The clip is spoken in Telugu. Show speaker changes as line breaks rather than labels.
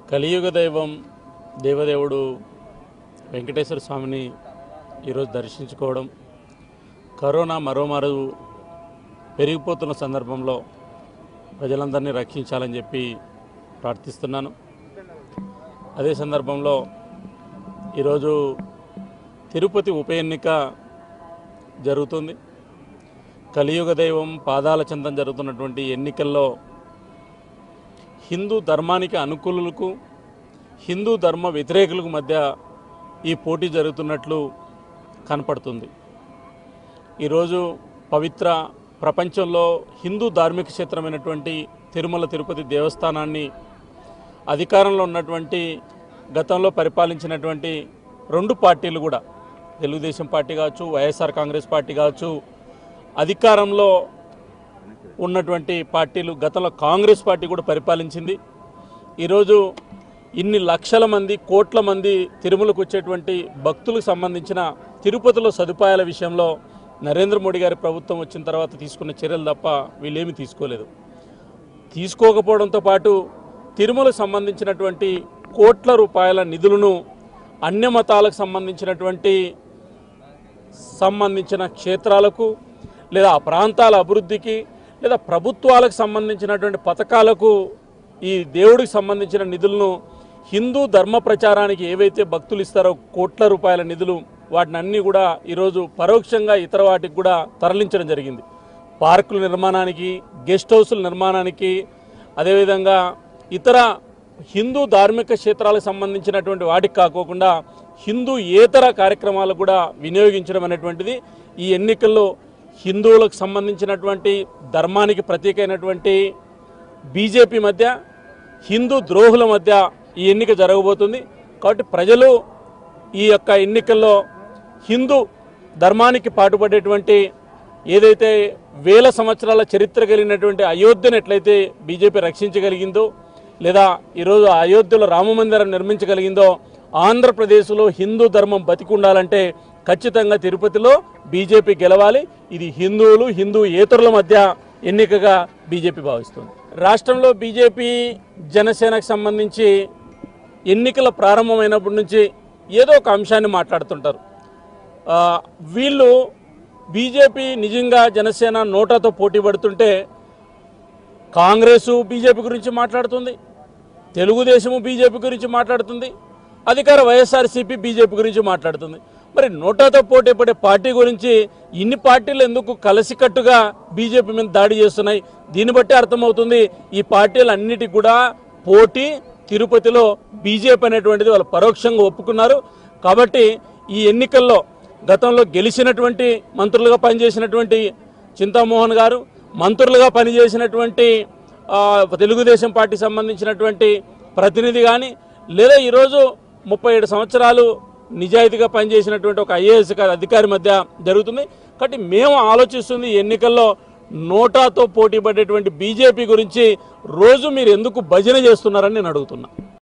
కలియుగ దైవం దేవదేవుడు వెంకటేశ్వర స్వామిని ఈరోజు దర్శించుకోవడం కరోనా మరోమారు పెరిగిపోతున్న సందర్భంలో ప్రజలందరినీ రక్షించాలని చెప్పి ప్రార్థిస్తున్నాను అదే సందర్భంలో ఈరోజు తిరుపతి ఉప ఎన్నిక జరుగుతుంది కలియుగ దైవం పాదాల చెంతం జరుగుతున్నటువంటి ఎన్నికల్లో హిందూ ధర్మానికి అనుకూలులకు హిందూ ధర్మ వ్యతిరేకులకు మధ్య ఈ పోటీ జరుగుతున్నట్లు కనపడుతుంది ఈరోజు పవిత్ర ప్రపంచంలో హిందూ ధార్మిక క్షేత్రమైనటువంటి తిరుమల తిరుపతి దేవస్థానాన్ని అధికారంలో ఉన్నటువంటి గతంలో పరిపాలించినటువంటి రెండు పార్టీలు కూడా తెలుగుదేశం పార్టీ కావచ్చు వైఎస్ఆర్ కాంగ్రెస్ పార్టీ కావచ్చు అధికారంలో ఉన్నటువంటి పార్టీలు గతంలో కాంగ్రెస్ పార్టీ కూడా పరిపాలించింది ఈరోజు ఇన్ని లక్షల మంది కోట్ల మంది తిరుమలకు వచ్చేటువంటి భక్తులకు సంబంధించిన తిరుపతిలో సదుపాయాల విషయంలో నరేంద్ర మోడీ గారి ప్రభుత్వం వచ్చిన తర్వాత తీసుకున్న చర్యలు తప్ప వీళ్ళేమీ తీసుకోలేదు తీసుకోకపోవడంతో పాటు తిరుమలకు సంబంధించినటువంటి కోట్ల రూపాయల నిధులను అన్య మతాలకు సంబంధించినటువంటి సంబంధించిన క్షేత్రాలకు లేదా ఆ ప్రాంతాల అభివృద్ధికి లేదా ప్రభుత్వాలకు సంబంధించినటువంటి పథకాలకు ఈ దేవుడికి సంబంధించిన నిధులను హిందూ ధర్మ ప్రచారానికి ఏవైతే భక్తులు ఇస్తారో కోట్ల రూపాయల నిధులు వాటిని అన్నీ కూడా ఈరోజు పరోక్షంగా ఇతర వాటికి కూడా తరలించడం జరిగింది పార్కుల నిర్మాణానికి గెస్ట్ హౌసుల నిర్మాణానికి అదేవిధంగా ఇతర హిందూ ధార్మిక క్షేత్రాలకు సంబంధించినటువంటి వాటికి కాకోకుండా హిందూ ఏతర కార్యక్రమాలకు కూడా వినియోగించడం అనేటువంటిది ఈ ఎన్నికల్లో హిందువులకు సంబంధించినటువంటి ధర్మానికి ప్రతీకైనటువంటి బీజేపీ మధ్య హిందూ ద్రోహుల మధ్య ఈ ఎన్నిక జరగబోతుంది కాబట్టి ప్రజలు ఈ యొక్క ఎన్నికల్లో హిందూ ధర్మానికి పాటుపడేటువంటి ఏదైతే వేల సంవత్సరాల చరిత్ర కలిగినటువంటి అయోధ్యను ఎట్లయితే బీజేపీ రక్షించగలిగిందో లేదా ఈరోజు ఆ అయోధ్యలో రామమందిరం నిర్మించగలిగిందో ఆంధ్రప్రదేశ్లో హిందూ ధర్మం బతికుండాలంటే ఖచ్చితంగా తిరుపతిలో బీజేపీ గెలవాలి ఇది హిందువులు హిందూ ఏతరుల మధ్య ఎన్నికగా బీజేపీ భావిస్తుంది రాష్ట్రంలో బీజేపీ జనసేనకు సంబంధించి ఎన్నికల ప్రారంభమైనప్పటి నుంచి ఏదో ఒక అంశాన్ని మాట్లాడుతుంటారు ఆ, వీళ్ళు బీజేపీ నిజంగా జనసేన నోటాతో పోటీ పడుతుంటే కాంగ్రెసు బీజేపీ గురించి మాట్లాడుతుంది తెలుగుదేశము బీజేపీ గురించి మాట్లాడుతుంది అధికార వైఎస్ఆర్సీపీ బీజేపీ గురించి మాట్లాడుతుంది మరి నోటాతో పోటీ పడే పార్టీ గురించి ఇన్ని పార్టీలు ఎందుకు కలిసికట్టుగా బీజేపీ మీద దాడి చేస్తున్నాయి దీన్ని బట్టి అర్థమవుతుంది ఈ పార్టీలు అన్నిటికి కూడా పోటీ తిరుపతిలో బీజేపీ అనేటువంటిది వాళ్ళు పరోక్షంగా ఒప్పుకున్నారు కాబట్టి ఈ ఎన్నికల్లో గతంలో గెలిచినటువంటి మంత్రులుగా పనిచేసినటువంటి చింతామోహన్ గారు మంత్రులుగా పనిచేసినటువంటి ఆ, తెలుగుదేశం పార్టీ సంబంధించినటువంటి ప్రతినిధి కానీ లేదా ఈరోజు ముప్పై ఏడు సంవత్సరాలు నిజాయితీగా పనిచేసినటువంటి ఒక ఐఏఎస్ అధికారి మధ్య జరుగుతుంది కాబట్టి మేము ఆలోచిస్తుంది ఈ ఎన్నికల్లో నోటాతో పోటీ పడేటువంటి బీజేపీ గురించి రోజు మీరు ఎందుకు భజన చేస్తున్నారని నేను అడుగుతున్నా